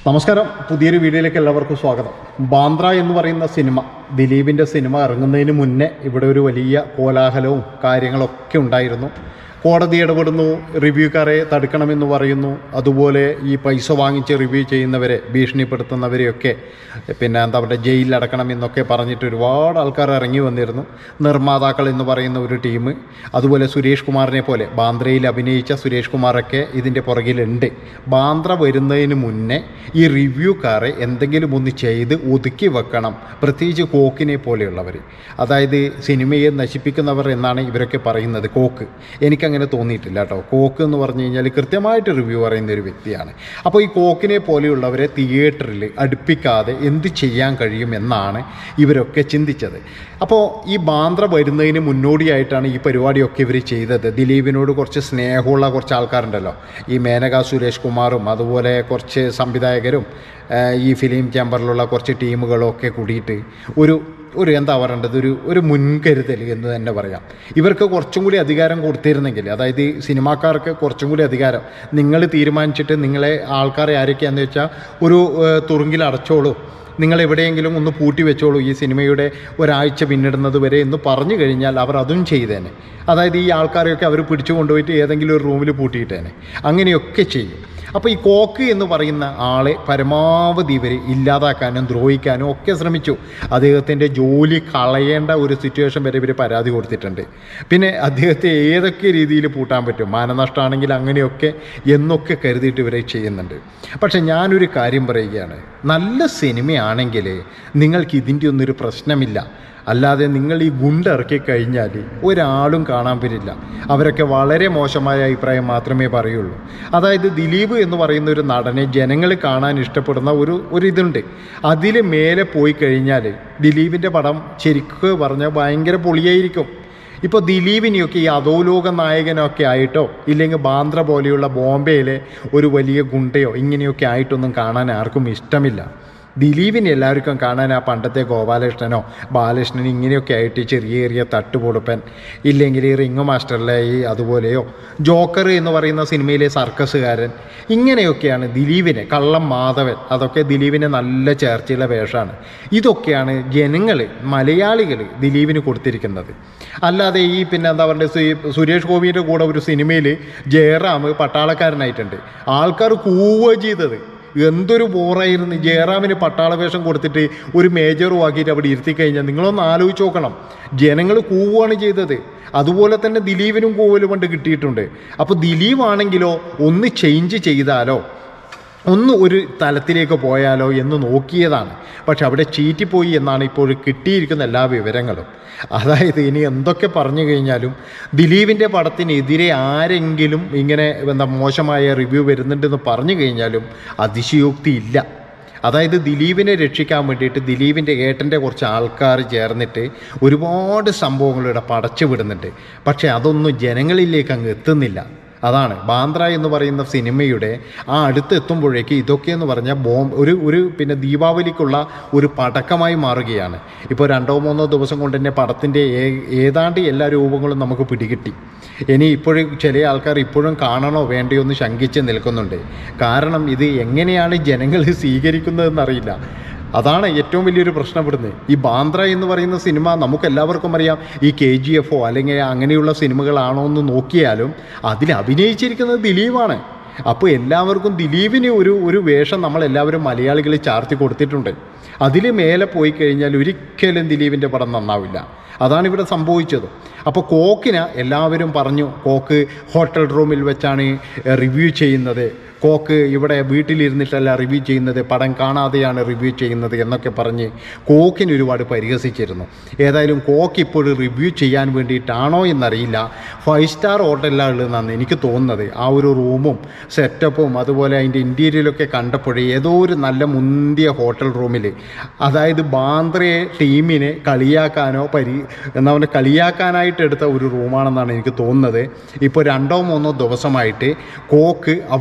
നമസ്കാരം പുതിയൊരു വീഡിയോയിലേക്ക് എല്ലാവർക്കും സ്വാഗതം ബാന്ദ്ര എന്ന് പറയുന്ന സിനിമ ദിലീപിൻ്റെ സിനിമ ഇറങ്ങുന്നതിന് മുന്നേ ഇവിടെ ഒരു വലിയ കോലാഹലവും കാര്യങ്ങളൊക്കെ ഉണ്ടായിരുന്നു കോടതി ഇടപെടുന്നു റിവ്യൂക്കാരെ തടുക്കണമെന്ന് പറയുന്നു അതുപോലെ ഈ പൈസ വാങ്ങിച്ച് റിവ്യൂ ചെയ്യുന്നവരെ ഭീഷണിപ്പെടുത്തുന്നവരെയൊക്കെ പിന്നെ എന്താ പറയുക ജയിലിലടക്കണം എന്നൊക്കെ പറഞ്ഞിട്ട് ഒരുപാട് ആൾക്കാർ ഇറങ്ങി വന്നിരുന്നു നിർമ്മാതാക്കൾ എന്ന് പറയുന്ന ഒരു ടീം അതുപോലെ സുരേഷ് കുമാറിനെ പോലെ ബാന്ദ്രയിൽ അഭിനയിച്ച സുരേഷ് കുമാറൊക്കെ ഇതിൻ്റെ പുറകിലുണ്ട് ബാന്ദ്ര വരുന്നതിന് മുന്നേ ഈ റിവ്യൂക്കാരെ എന്തെങ്കിലും ഒന്ന് ചെയ്ത് ഒതുക്കി വെക്കണം പ്രത്യേകിച്ച് കോക്കിനെ പോലെയുള്ളവർ അതായത് സിനിമയെ നശിപ്പിക്കുന്നവർ എന്നാണ് ഇവരൊക്കെ പറയുന്നത് കോക്ക് എനിക്കങ്ങനെ തോന്നിയിട്ടില്ല കേട്ടോ കോക്ക് എന്ന് പറഞ്ഞു കഴിഞ്ഞാൽ കൃത്യമായിട്ട് റിവ്യൂ പറയുന്ന ഒരു വ്യക്തിയാണ് അപ്പോൾ ഈ കോക്കിനെ പോലെയുള്ളവരെ തിയേറ്ററിൽ അടുപ്പിക്കാതെ എന്ത് ചെയ്യാൻ കഴിയും എന്നാണ് ഇവരൊക്കെ ചിന്തിച്ചത് അപ്പോൾ ഈ ബാന്ദ്ര വരുന്നതിന് മുന്നോടിയായിട്ടാണ് ഈ പരിപാടിയൊക്കെ ഇവർ ചെയ്തത് ദിലീപിനോട് കുറച്ച് സ്നേഹമുള്ള കുറച്ച് ആൾക്കാരുണ്ടല്ലോ ഈ മേനക സുരേഷ് കുമാറും അതുപോലെ കുറച്ച് സംവിധായകരും ഏഹ് ഈ ഫിലിം ചേംബറിലുള്ള കുറച്ച് ടീമുകളും ഒക്കെ കൂടിയിട്ട് ഒരു ഒരു എന്താ പറയേണ്ടത് ഒരു ഒരു മുൻകരുതൽ എന്ന് തന്നെ പറയാം ഇവർക്ക് കുറച്ചും കൂടി അധികാരം കൊടുത്തിരുന്നെങ്കിൽ അതായത് ഈ സിനിമാക്കാർക്ക് കുറച്ചും കൂടി അധികാരം നിങ്ങൾ തീരുമാനിച്ചിട്ട് നിങ്ങളെ ആൾക്കാരെ ആരൊക്കെയാണെന്ന് വെച്ചാൽ ഒരു ഏഹ്, തുറുങ്കിൽ അടച്ചോളൂ നിങ്ങൾ എവിടെയെങ്കിലും ഒന്ന് പൂട്ടി വെച്ചോളൂ ഈ സിനിമയുടെ ഒരാഴ്ച പിന്നിടുന്നത് വരെ എന്ന് പറഞ്ഞു കഴിഞ്ഞാൽ അവർ അതും ചെയ്തേനെ അതായത് ഈ ആൾക്കാരെയൊക്കെ അവർ പിടിച്ചു കൊണ്ടുപോയിട്ട് ഏതെങ്കിലും ഒരു റൂമിൽ പൂട്ടിയിട്ടേനെ അങ്ങനെയൊക്കെ ചെയ്യും അപ്പോൾ ഈ കോക്ക് എന്ന് പറയുന്ന ആളെ പരമാവധി ഇവർ ഇല്ലാതാക്കാനും ദ്രോഹിക്കാനും ഒക്കെ ശ്രമിച്ചു അദ്ദേഹത്തിൻ്റെ ജോലി കളയേണ്ട ഒരു സിറ്റുവേഷൻ വരെ ഇവർ പരാതി കൊടുത്തിട്ടുണ്ട് പിന്നെ അദ്ദേഹത്തെ ഏതൊക്കെ രീതിയിൽ പൂട്ടാൻ പറ്റും മാനനഷ്ടമാണെങ്കിൽ അങ്ങനെയൊക്കെ എന്നൊക്കെ കരുതിയിട്ട് ഇവരെ ചെയ്യുന്നുണ്ട് പക്ഷേ ഞാനൊരു കാര്യം പറയുകയാണ് നല്ല സിനിമയാണെങ്കിൽ നിങ്ങൾക്ക് ഇതിൻ്റെ ഒന്നൊരു പ്രശ്നമില്ല അല്ലാതെ നിങ്ങൾ ഈ ഗുണ്ടിറക്കി കഴിഞ്ഞാൽ ഒരാളും കാണാൻ വരില്ല അവരൊക്കെ വളരെ മോശമായ അഭിപ്രായം മാത്രമേ പറയുള്ളൂ അതായത് ദിലീപ് എന്ന് പറയുന്ന ഒരു നടനെ ജനങ്ങൾ കാണാൻ ഇഷ്ടപ്പെടുന്ന ഒരു ഒരു ഇതുണ്ട് അതിൽ മേലെ പോയി കഴിഞ്ഞാൽ ദിലീപിൻ്റെ പടം ശരിക്ക് പറഞ്ഞാൽ ഭയങ്കര പൊളിയായിരിക്കും ഇപ്പോൾ ദിലീപിനെയൊക്കെ ഈ അധോലോക നായകനൊക്കെ ആയിട്ടോ ഇല്ലെങ്കിൽ ബാന്ദ്ര പോലെയുള്ള ബോംബെയിലെ ഒരു വലിയ ഗുണ്ടയോ ഇങ്ങനെയൊക്കെ ആയിട്ടൊന്നും കാണാൻ ആർക്കും ഇഷ്ടമില്ല ദിലീപിനെ എല്ലാവർക്കും കാണാൻ ആ പണ്ടത്തെ ഗോപാലകൃഷ്ണനോ ബാലകൃഷ്ണൻ ഇങ്ങനെയൊക്കെ ആയിട്ട് ചെറിയ ചെറിയ തട്ടുപൊടുപ്പൻ ഇല്ലെങ്കിൽ ഈ റിങ് മാസ്റ്ററിലെ ഈ അതുപോലെയോ ജോക്കർ എന്ന് പറയുന്ന സിനിമയിലെ സർക്കസുകാരൻ ഇങ്ങനെയൊക്കെയാണ് ദിലീപിനെ കള്ളം മാധവൻ അതൊക്കെ ദിലീപിന് നല്ല ചേർച്ചയുള്ള വേഷമാണ് ഇതൊക്കെയാണ് ജനങ്ങൾ മലയാളികൾ ദിലീപിന് കൊടുത്തിരിക്കുന്നത് അല്ലാതെ ഈ പിന്നെ എന്താ പറയുക സു- സുരേഷ് ഗോപിയുടെ കൂടെ ഒരു സിനിമയിൽ ജയറാം പട്ടാളക്കാരനായിട്ടുണ്ട് ആൾക്കാർ കൂവുക ചെയ്തത് എന്തൊരു ബോറായിരുന്നു ജയറാമിന് പട്ടാള വേഷം കൊടുത്തിട്ട് ഒരു മേജറും ആക്കിയിട്ട് അവിടെ ഇരുത്തി കഴിഞ്ഞാൽ നിങ്ങളൊന്ന് ആലോചിച്ച് നോക്കണം ജനങ്ങൾ കൂവുകയാണ് ചെയ്തത് അതുപോലെ തന്നെ ദിലീപിനും കൂവൽ പണ്ട് കിട്ടിയിട്ടുണ്ട് അപ്പോൾ ദിലീപാണെങ്കിലോ ഒന്ന് ചേഞ്ച് ചെയ്താലോ ഒന്ന് ഒരു തലത്തിലേക്ക് പോയാലോ എന്ന് നോക്കിയതാണ് പക്ഷെ അവിടെ ചീറ്റിപ്പോയി എന്നാണ് ഇപ്പോൾ കിട്ടിയിരിക്കുന്ന എല്ലാ വിവരങ്ങളും അതായത് ഇനി എന്തൊക്കെ പറഞ്ഞു കഴിഞ്ഞാലും ദിലീപിൻ്റെ പടത്തിനെതിരെ ആരെങ്കിലും ഇങ്ങനെ എന്താ മോശമായ റിവ്യൂ വരുന്നുണ്ടെന്ന് പറഞ്ഞു കഴിഞ്ഞാലും അതിശയോക്തി ഇല്ല അതായത് ദിലീപിനെ രക്ഷിക്കാൻ വേണ്ടിയിട്ട് ദിലീപിൻ്റെ ഏട്ടൻ്റെ കുറച്ച് ആൾക്കാർ ചേർന്നിട്ട് ഒരുപാട് സംഭവങ്ങളിവിടെ പടച്ചു വിടുന്നുണ്ട് പക്ഷേ അതൊന്നും ജനങ്ങളിലേക്ക് അങ്ങ് എത്തുന്നില്ല അതാണ് ബാന്ദ്ര എന്ന് പറയുന്ന സിനിമയുടെ ആ അടുത്ത് എത്തുമ്പോഴേക്ക് ഇതൊക്കെ എന്ന് പറഞ്ഞാൽ ബോംബ് ഒരു ഒരു പിന്നെ ദീപാവലിക്കുള്ള ഒരു പടക്കമായി മാറുകയാണ് ഇപ്പോൾ രണ്ടോ മൂന്നോ ദിവസം കൊണ്ട് തന്നെ പടത്തിൻ്റെ ഏ- ഏതാണ്ട് എല്ലാ രൂപങ്ങളും നമുക്ക് പിടികിട്ടി ഇനി ഇപ്പോഴും ചില ആൾക്കാർ ഇപ്പോഴും കാണണോ വേണ്ടയോ എന്ന് ശങ്കിച്ച് നിൽക്കുന്നുണ്ട് കാരണം ഇത് എങ്ങനെയാണ് ജനങ്ങൾ സ്വീകരിക്കുന്നതെന്നറിയില്ല അതാണ് ഏറ്റവും വലിയൊരു പ്രശ്നം ഇവിടുന്ന് ഈ ബാന്ദ്ര എന്ന് പറയുന്ന സിനിമ നമുക്ക് എല്ലാവർക്കും അറിയാം ഈ കെ ജി എഫോ അല്ലെങ്കിൽ അങ്ങനെയുള്ള സിനിമകളാണോ എന്ന് നോക്കിയാലും അതിൽ അഭിനയിച്ചിരിക്കുന്നത് ദിലീപാണ് അപ്പോൾ എല്ലാവർക്കും ദിലീപിന് ഒരു ഒരു വേഷം നമ്മൾ എല്ലാവരും മലയാളികൾ ചാർത്തി കൊടുത്തിട്ടുണ്ട് അതിൽ മേലെ പോയി കഴിഞ്ഞാൽ ഒരിക്കലും ദിലീപിൻ്റെ പടം നന്നാവില്ല അതാണ് ഇവിടെ സംഭവിച്ചത് അപ്പോൾ കോക്കിന് എല്ലാവരും പറഞ്ഞു കോക്ക് ഹോട്ടൽ റൂമിൽ വെച്ചാണ് റിവ്യൂ ചെയ്യുന്നത് കോക്ക് ഇവിടെ വീട്ടിലിരുന്നിട്ടല്ല റിവ്യൂ ചെയ്യുന്നത് പടം കാണാതെയാണ് റിവ്യൂ ചെയ്യുന്നത് എന്നൊക്കെ പറഞ്ഞ് കോക്കിന് ഒരുപാട് പരിഹസിച്ചിരുന്നു ഏതായാലും കോക്ക് ഇപ്പോഴും റിവ്യൂ ചെയ്യാൻ വേണ്ടിയിട്ടാണോ എന്നറിയില്ല ഫൈവ് സ്റ്റാർ ഹോട്ടലിലാണ് ഉള്ളതെന്നാണ് എനിക്ക് തോന്നുന്നത് ആ ഒരു റൂമും സെറ്റപ്പും അതുപോലെ അതിൻ്റെ ഇൻറ്റീരിയലൊക്കെ കണ്ടപ്പോഴേ ഏതോ ഒരു നല്ല മുന്തിയ ഹോട്ടൽ റൂമിൽ അതായത് ബാന്ദ്രയെ ടീമിനെ കളിയാക്കാനോ പരി എന്താ പറയുക കളിയാക്കാനായിട്ട് എടുത്ത ഒരു റൂമാണെന്നാണ് എനിക്ക് തോന്നുന്നത് ഇപ്പോൾ രണ്ടോ മൂന്നോ ദിവസമായിട്ട് കോക്ക് അവിടെ വെച്ചിട്ടാണ്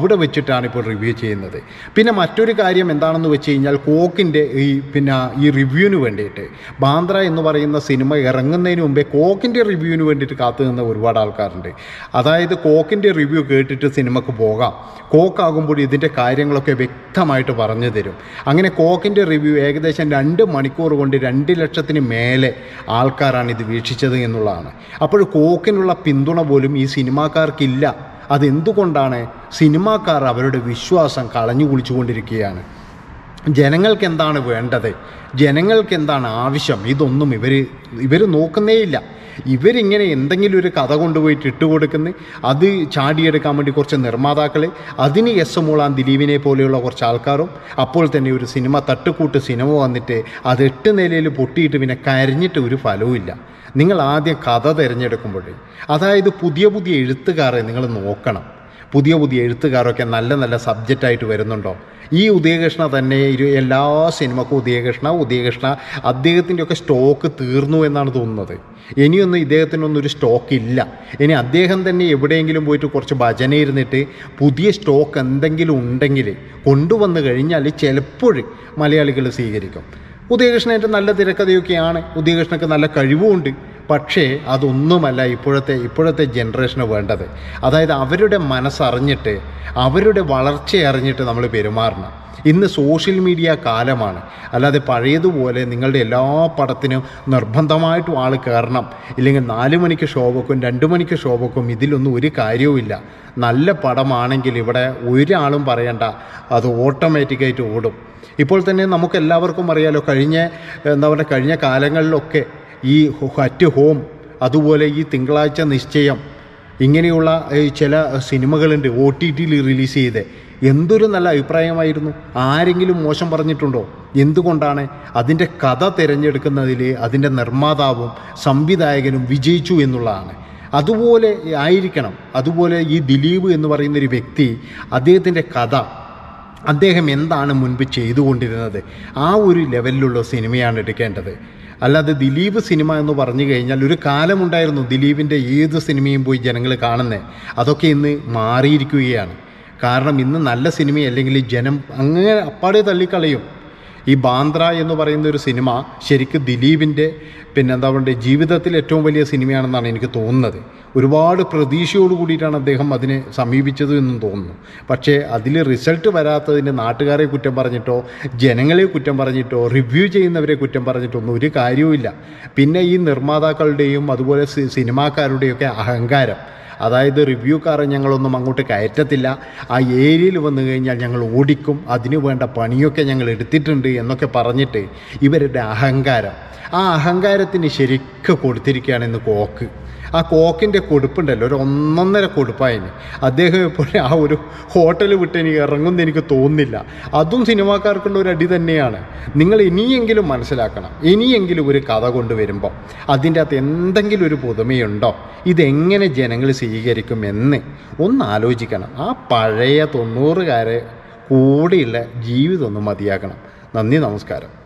വന്നിട്ടാണ് ഇപ്പോൾ റിവ്യൂ ചെയ്യുന്നത് പിന്നെ മറ്റൊരു കാര്യം എന്താണെന്ന് വെച്ച് കഴിഞ്ഞാൽ കോക്കിൻ്റെ ഈ പിന്നെ ഈ റിവ്യൂവിന് വേണ്ടിയിട്ട് ബാന്ദ്ര എന്ന് പറയുന്ന സിനിമ ഇറങ്ങുന്നതിന് മുമ്പേ കോക്കിൻ്റെ റിവ്യൂവിന് വേണ്ടിയിട്ട് കാത്തു നിന്ന ഒരുപാട് ആൾക്കാരുണ്ട് അതായത് കോക്കിൻ്റെ റിവ്യൂ കേട്ടിട്ട് സിനിമക്ക് പോകാം കോക്കാകുമ്പോൾ ഇതിൻ്റെ കാര്യങ്ങളൊക്കെ വ്യക്തമായിട്ട് പറഞ്ഞു തരും അങ്ങനെ കോക്കിൻ്റെ റിവ്യൂ ഏകദേശം രണ്ട് മണിക്കൂർ കൊണ്ട് രണ്ട് ലക്ഷത്തിന് മേലെ ആൾക്കാരാണ് ഇത് വീക്ഷിച്ചത് എന്നുള്ളതാണ് അപ്പോൾ കോക്കിനുള്ള പിന്തുണ പോലും ഈ സിനിമാക്കാർക്കില്ല അതെന്തുകൊണ്ടാണ് സിനിമാക്കാർ അവരുടെ വിശ്വാസം കളഞ്ഞു കുളിച്ചുകൊണ്ടിരിക്കുകയാണ് ജനങ്ങൾക്ക് എന്താണ് വേണ്ടത് ജനങ്ങൾക്ക് എന്താണ് ആവശ്യം ഇതൊന്നും ഇവർ ഇവർ നോക്കുന്നേയില്ല ഇവരിങ്ങനെ എന്തെങ്കിലും ഒരു കഥ കൊണ്ടുപോയിട്ട് ഇട്ട് കൊടുക്കുന്നു അത് ചാടിയെടുക്കാൻ വേണ്ടി കുറച്ച് നിർമ്മാതാക്കൾ അതിന് എസ് മൂളാൻ ദിലീപിനെ പോലെയുള്ള കുറച്ച് ആൾക്കാരും അപ്പോൾ തന്നെ ഒരു സിനിമ തട്ടുകൂട്ട് സിനിമ വന്നിട്ട് അത് എട്ട് നിലയിൽ പൊട്ടിയിട്ട് പിന്നെ കരഞ്ഞിട്ട് ഒരു ഫലവും ഇല്ല നിങ്ങൾ ആദ്യം കഥ തിരഞ്ഞെടുക്കുമ്പോഴേ അതായത് പുതിയ പുതിയ എഴുത്തുകാരെ നിങ്ങൾ നോക്കണം പുതിയ പുതിയ എഴുത്തുകാരൊക്കെ നല്ല നല്ല സബ്ജക്റ്റായിട്ട് വരുന്നുണ്ടോ ഈ ഉദയകൃഷ്ണ തന്നെ ഇരു എല്ലാ സിനിമക്കും ഉദയകൃഷ്ണ ഉദയകൃഷ്ണ അദ്ദേഹത്തിൻ്റെയൊക്കെ സ്റ്റോക്ക് തീർന്നു എന്നാണ് തോന്നുന്നത് ഇനിയൊന്നും ഇദ്ദേഹത്തിനൊന്നും ഒരു സ്റ്റോക്ക് ഇല്ല ഇനി അദ്ദേഹം തന്നെ എവിടെയെങ്കിലും പോയിട്ട് കുറച്ച് ഭജന ഇരുന്നിട്ട് പുതിയ സ്റ്റോക്ക് എന്തെങ്കിലും ഉണ്ടെങ്കിൽ കൊണ്ടുവന്നു കഴിഞ്ഞാൽ ചിലപ്പോൾ മലയാളികൾ സ്വീകരിക്കും ഉദയകൃഷ്ണൻ്റെ നല്ല തിരക്കഥയൊക്കെയാണ് ഉദയകൃഷ്ണക്ക് നല്ല കഴിവുമുണ്ട് പക്ഷേ അതൊന്നുമല്ല ഇപ്പോഴത്തെ ഇപ്പോഴത്തെ ജനറേഷന് വേണ്ടത് അതായത് അവരുടെ മനസ്സറിഞ്ഞിട്ട് അവരുടെ വളർച്ച അറിഞ്ഞിട്ട് നമ്മൾ പെരുമാറണം ഇന്ന് സോഷ്യൽ മീഡിയ കാലമാണ് അല്ലാതെ പഴയതുപോലെ നിങ്ങളുടെ എല്ലാ പടത്തിനും നിർബന്ധമായിട്ടും ആൾ കയറണം ഇല്ലെങ്കിൽ നാല് മണിക്ക് ഷോ വെക്കും രണ്ട് മണിക്ക് ഷോ വെക്കും ഇതിലൊന്നും ഒരു കാര്യവുമില്ല നല്ല പടമാണെങ്കിൽ ഇവിടെ ഒരാളും പറയണ്ട അത് ഓട്ടോമാറ്റിക്കായിട്ട് ഓടും ഇപ്പോൾ തന്നെ നമുക്ക് എല്ലാവർക്കും അറിയാലോ കഴിഞ്ഞ എന്താ പറയുക കഴിഞ്ഞ കാലങ്ങളിലൊക്കെ ഈ ഹറ്റ് ഹോം അതുപോലെ ഈ തിങ്കളാഴ്ച നിശ്ചയം ഇങ്ങനെയുള്ള ഈ ചില സിനിമകളുണ്ട് ഒ ടി ടിയിൽ റിലീസ് ചെയ്ത് എന്തൊരു നല്ല അഭിപ്രായമായിരുന്നു ആരെങ്കിലും മോശം പറഞ്ഞിട്ടുണ്ടോ എന്തുകൊണ്ടാണ് അതിൻ്റെ കഥ തിരഞ്ഞെടുക്കുന്നതിൽ അതിൻ്റെ നിർമ്മാതാവും സംവിധായകനും വിജയിച്ചു എന്നുള്ളതാണ് അതുപോലെ ആയിരിക്കണം അതുപോലെ ഈ ദിലീപ് എന്ന് പറയുന്ന ഒരു വ്യക്തി അദ്ദേഹത്തിൻ്റെ കഥ അദ്ദേഹം എന്താണ് മുൻപ് ചെയ്തുകൊണ്ടിരുന്നത് ആ ഒരു ലെവലിലുള്ള സിനിമയാണ് എടുക്കേണ്ടത് അല്ലാതെ ദിലീപ് സിനിമ എന്ന് പറഞ്ഞു കഴിഞ്ഞാൽ ഒരു കാലമുണ്ടായിരുന്നു ദിലീപിൻ്റെ ഏത് സിനിമയും പോയി ജനങ്ങൾ കാണുന്നത് അതൊക്കെ ഇന്ന് മാറിയിരിക്കുകയാണ് കാരണം ഇന്ന് നല്ല സിനിമ അല്ലെങ്കിൽ ജനം അങ്ങനെ അപ്പാടെ തള്ളിക്കളയും ഈ ബാന്ദ്ര എന്ന് പറയുന്ന ഒരു സിനിമ ശരിക്കും ദിലീപിൻ്റെ പിന്നെ എന്താ പറയുക ജീവിതത്തിൽ ഏറ്റവും വലിയ സിനിമയാണെന്നാണ് എനിക്ക് തോന്നുന്നത് ഒരുപാട് പ്രതീക്ഷയോട് കൂടിയിട്ടാണ് അദ്ദേഹം അതിനെ സമീപിച്ചത് എന്നും തോന്നുന്നു പക്ഷേ അതിൽ റിസൾട്ട് വരാത്തതിന് നാട്ടുകാരെ കുറ്റം പറഞ്ഞിട്ടോ ജനങ്ങളെ കുറ്റം പറഞ്ഞിട്ടോ റിവ്യൂ ചെയ്യുന്നവരെ കുറ്റം പറഞ്ഞിട്ടോ ഒന്നും ഒരു കാര്യവുമില്ല പിന്നെ ഈ നിർമ്മാതാക്കളുടെയും അതുപോലെ സി- സിനിമാക്കാരുടെയൊക്കെ അഹങ്കാരം അതായത് റിവ്യൂക്കാരെ ഞങ്ങളൊന്നും അങ്ങോട്ട് കയറ്റത്തില്ല ആ ഏരിയയിൽ വന്നു കഴിഞ്ഞാൽ ഞങ്ങൾ ഓടിക്കും അതിനു വേണ്ട പണിയൊക്കെ ഞങ്ങൾ എടുത്തിട്ടുണ്ട് എന്നൊക്കെ പറഞ്ഞിട്ട് ഇവരുടെ അഹങ്കാരം ആ അഹങ്കാരത്തിന് ശരിക്കും കൊടുത്തിരിക്കുകയാണ് ഇന്ന് കോക്ക് ആ കോക്കിൻ്റെ കൊടുപ്പുണ്ടല്ലോ ഒരു ഒന്നൊന്നര കൊടുപ്പായന് അദ്ദേഹം ഇപ്പോൾ ആ ഒരു ഹോട്ടൽ വിട്ട് എനിക്ക് ഇറങ്ങുമെന്ന് എനിക്ക് തോന്നുന്നില്ല അതും സിനിമാക്കാർക്കുള്ള ഒരു അടി തന്നെയാണ് നിങ്ങൾ ഇനിയെങ്കിലും മനസ്സിലാക്കണം ഇനിയെങ്കിലും ഒരു കഥ കൊണ്ടുവരുമ്പോൾ അതിൻ്റെ അകത്ത് എന്തെങ്കിലും ഒരു പുതുമയുണ്ടോ ഇതെങ്ങനെ ജനങ്ങൾ സ്വീകരിക്കും എന്ന് ഒന്ന് ആലോചിക്കണം ആ പഴയ തൊണ്ണൂറുകാരെ കൂടെയുള്ള ജീവിതം ഒന്ന് മതിയാക്കണം നന്ദി നമസ്കാരം